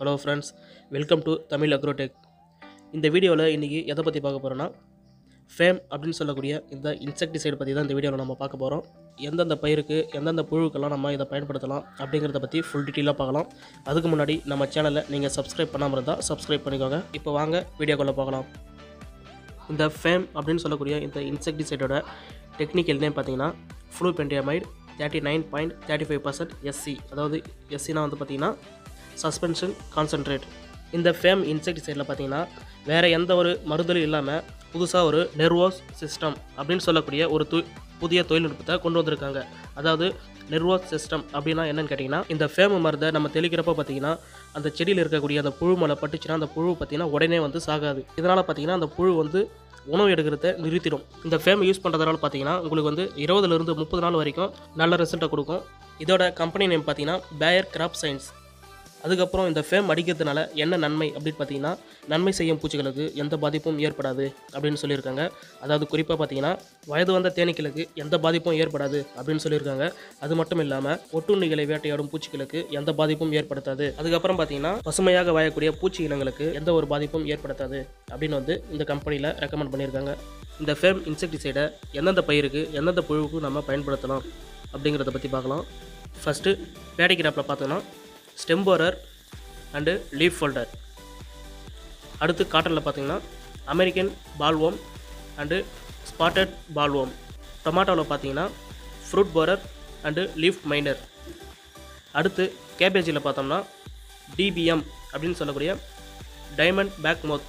hello friends welcome to Tamil agrotech இந்த வீடியோவில் இன்றைக்கி எதை பற்றி பார்க்க போகிறோன்னா ஃபேம் அப்படின்னு சொல்லக்கூடிய இந்த இன்செக்டிசைடு பற்றி தான் இந்த வீடியோவில் நம்ம பார்க்க போகிறோம் எந்தெந்த பயிருக்கு எந்தெந்த புழுக்கெல்லாம் நம்ம இதை பயன்படுத்தலாம் அப்படிங்கிறத பற்றி ஃபுல் டீட்டெயிலாக பார்க்கலாம் அதுக்கு முன்னாடி நம்ம சேனலை நீங்கள் சப்ஸ்கிரைப் பண்ணாமல் இருந்தால் சப்ஸ்கிரைப் பண்ணிக்கோங்க இப்போ வாங்க வீடியோக்குள்ளே பார்க்கலாம் இந்த ஃபேம் அப்படின்னு சொல்லக்கூடிய இந்த இன்செக்டிசைடோட டெக்னிக்கல் நேம் பார்த்தீங்கன்னா flubendiamide thirty nine point thirty five percent SC அதாவது எஸ்சினா வந்து பார்த்தீங்கன்னா சஸ்பென்ஷன் கான்சன்ட்ரேட் இந்த ஃபேம் இன்செக்டிசைடில் பார்த்தீங்கன்னா வேறு எந்த ஒரு மருந்தும் இல்லாமல் புதுசாக ஒரு நெர்வோஸ் சிஸ்டம் அப்படின்னு சொல்லக்கூடிய ஒரு து புதிய தொழில்நுட்பத்தை கொண்டு வந்திருக்காங்க அதாவது நெர்வோஸ் சிஸ்டம் அப்படின்னா என்னன்னு கேட்டிங்கன்னா இந்த ஃபேம் மருந்தை நம்ம தெளிக்கிறப்ப பார்த்தீங்கன்னா அந்த செடியில் இருக்கக்கூடிய அந்த புழு மேலே பட்டுச்சுன்னா அந்த புழு பார்த்தீங்கன்னா உடனே வந்து சாகாது இதனால் பார்த்தீங்கன்னா அந்த புழு வந்து உணவு எடுக்கிறத நிறுத்திடும் இந்த ஃபேம் யூஸ் பண்ணுறதுனால பார்த்தீங்கன்னா உங்களுக்கு வந்து இருபதுலேருந்து முப்பது நாள் வரைக்கும் நல்ல ரிசல்ட்டை கொடுக்கும் இதோட கம்பெனி நேம் பார்த்தீங்கன்னா பேயர் கிராப் சயின்ஸ் அதுக்கப்புறம் இந்த ஃபேம் அடிக்கிறதுனால என்ன நன்மை அப்படின்னு பார்த்தீங்கன்னா நன்மை செய்யும் பூச்சிகளுக்கு எந்த பாதிப்பும் ஏற்படாது அப்படின்னு சொல்லியிருக்காங்க அதாவது குறிப்பாக பார்த்தீங்கன்னா வயது வந்த தேனீக்களுக்கு எந்த பாதிப்பும் ஏற்படாது அப்படின்னு சொல்லியிருக்காங்க அது மட்டும் இல்லாமல் ஒட்டுண்ணிகளை வேட்டையாடும் பூச்சிகளுக்கு எந்த பாதிப்பும் ஏற்படுத்தாது அதுக்கப்புறம் பார்த்தீங்கன்னா பசுமையாக வாழக்கூடிய பூச்சி இனங்களுக்கு எந்த ஒரு பாதிப்பும் ஏற்படுத்தாது அப்படின்னு வந்து இந்த கம்பெனியில் ரெக்கமெண்ட் பண்ணியிருக்காங்க இந்த ஃபேம் இன்செக்டிசைடை எந்தெந்த பயிருக்கு எந்தெந்த புழுவுக்கு நம்ம பயன்படுத்தலாம் அப்படிங்கிறத பற்றி பார்க்கலாம் ஃபஸ்ட்டு பேடிகிராப்பில் பார்த்தோன்னா stem borer and leaf folder அடுத்து காட்டனில் பார்த்தீங்கன்னா American bollworm and spotted bollworm டொமாட்டோவில் பார்த்தீங்கன்னா fruit borer and leaf miner அடுத்து கேபேஜில் பார்த்தோம்னா டிபிஎம் அப்படின்னு சொல்லக்கூடிய டைமண்ட் பேக் மோத்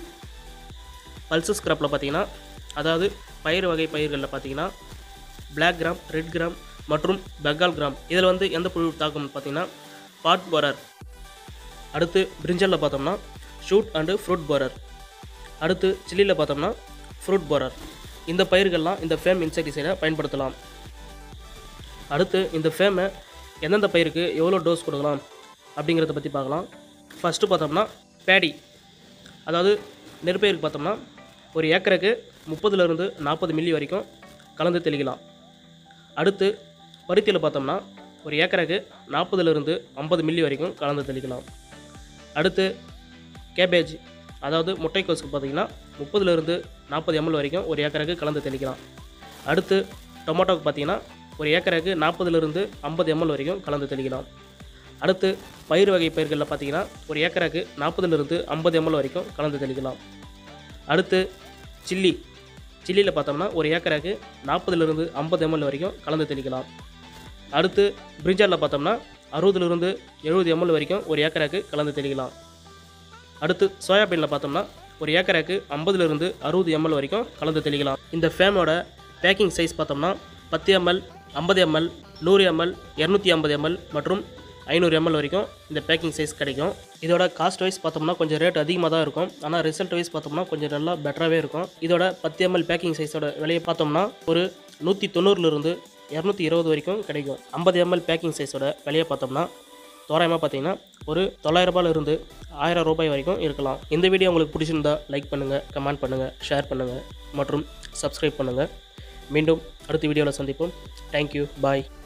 பல்சஸ் கிராப்பில் பார்த்தீங்கன்னா அதாவது பயிர் வகை பயிர்களில் பார்த்தீங்கன்னா பிளாக் கிராம் ரெட் கிராம் மற்றும் பெங்கால் கிராம் இதில் வந்து எந்த புழு தாக்கும்னு பார்த்தீங்கன்னா பாட் போரர் அடுத்து பிரிஞ்சலில் பார்த்தோம்னா ஷூட் அண்டு ஃப்ரூட் போரர் அடுத்து சில்லியில் பார்த்தோம்னா ஃப்ரூட் போரர் இந்த பயிர்கள்லாம் இந்த ஃபேம் இன்செக்டிசைடை பயன்படுத்தலாம் அடுத்து இந்த ஃபேமை எந்தெந்த பயிருக்கு எவ்வளோ டோஸ் கொடுக்கலாம் அப்படிங்கிறத பற்றி பார்க்கலாம் ஃபஸ்ட்டு பார்த்தோம்னா பேடி அதாவது நெற்பயிருக்கு பார்த்தோம்னா ஒரு ஏக்கருக்கு முப்பதுலேருந்து நாற்பது மில்லி வரைக்கும் கலந்து தெளிக்கலாம் அடுத்து பருத்தியில் பார்த்தோம்னா ஒரு ஏக்கருக்கு நாற்பதுலேருந்து ஐம்பது மில்லி வரைக்கும் கலந்து தெளிக்கலாம் அடுத்து கேபேஜ் அதாவது முட்டைக்கோஸுக்கு பார்த்தீங்கன்னா முப்பதுலேருந்து நாற்பது எம்எல் வரைக்கும் ஒரு ஏக்கருக்கு கலந்து தெளிக்கலாம் அடுத்து டொமேட்டோக்கு பார்த்தீங்கன்னா ஒரு ஏக்கருக்கு நாற்பதுலேருந்து ஐம்பது எம்எல் வரைக்கும் கலந்து தெளிக்கலாம் அடுத்து பயிர் வகை பயிர்களில் பார்த்தீங்கன்னா ஒரு ஏக்கருக்கு நாற்பதுலேருந்து ஐம்பது எம்எல் வரைக்கும் கலந்து தெளிக்கலாம் அடுத்து சில்லி சில்லியில் பார்த்தோம்னா ஒரு ஏக்கருக்கு நாற்பதுலேருந்து ஐம்பது எம்எல் வரைக்கும் கலந்து தெளிக்கலாம் அடுத்து பிரிஞ்சாலில் பார்த்தோம்னா அறுபதுலேருந்து எழுபது எம்எல் வரைக்கும் ஒரு ஏக்கருக்கு கலந்து தெளிக்கலாம் அடுத்து சோயாபீனில் பார்த்தோம்னா ஒரு ஏக்கருக்கு ஐம்பதுலேருந்து அறுபது எம்எல் வரைக்கும் கலந்து தெளிக்கலாம் இந்த ஃபேமோட பேக்கிங் சைஸ் பார்த்தோம்னா பத்து எம்எல் ஐம்பது எம்எல் நூறு எம்எல் இரநூத்தி ஐம்பது எம்எல் மற்றும் ஐநூறு எம்எல் வரைக்கும் இந்த பேக்கிங் சைஸ் கிடைக்கும் இதோட காஸ்ட் வைஸ் பார்த்தோம்னா கொஞ்சம் ரேட் அதிகமாக தான் இருக்கும் ஆனால் ரிசல்ட் வைஸ் பார்த்தோம்னா கொஞ்சம் நல்லா பெட்டராகவே இருக்கும் இதோட பத்து எம்எல் பேக்கிங் சைஸோட விலையை பார்த்தோம்னா ஒரு நூற்றி தொண்ணூறுலேருந்து இரநூத்தி இருபது வரைக்கும் கிடைக்கும் ஐம்பது எம்எல் பேக்கிங் சைஸோட விலையை பார்த்தோம்னா தோராயமாக பார்த்தீங்கன்னா ஒரு தொள்ளாயிரம் இருந்து ஆயிரம் ரூபாய் வரைக்கும் இருக்கலாம் இந்த வீடியோ உங்களுக்கு பிடிச்சிருந்தா லைக் பண்ணுங்கள் கமெண்ட் பண்ணுங்கள் ஷேர் பண்ணுங்கள் மற்றும் சப்ஸ்கிரைப் பண்ணுங்கள் மீண்டும் அடுத்த வீடியோவில் சந்திப்போம் தேங்க்யூ பாய்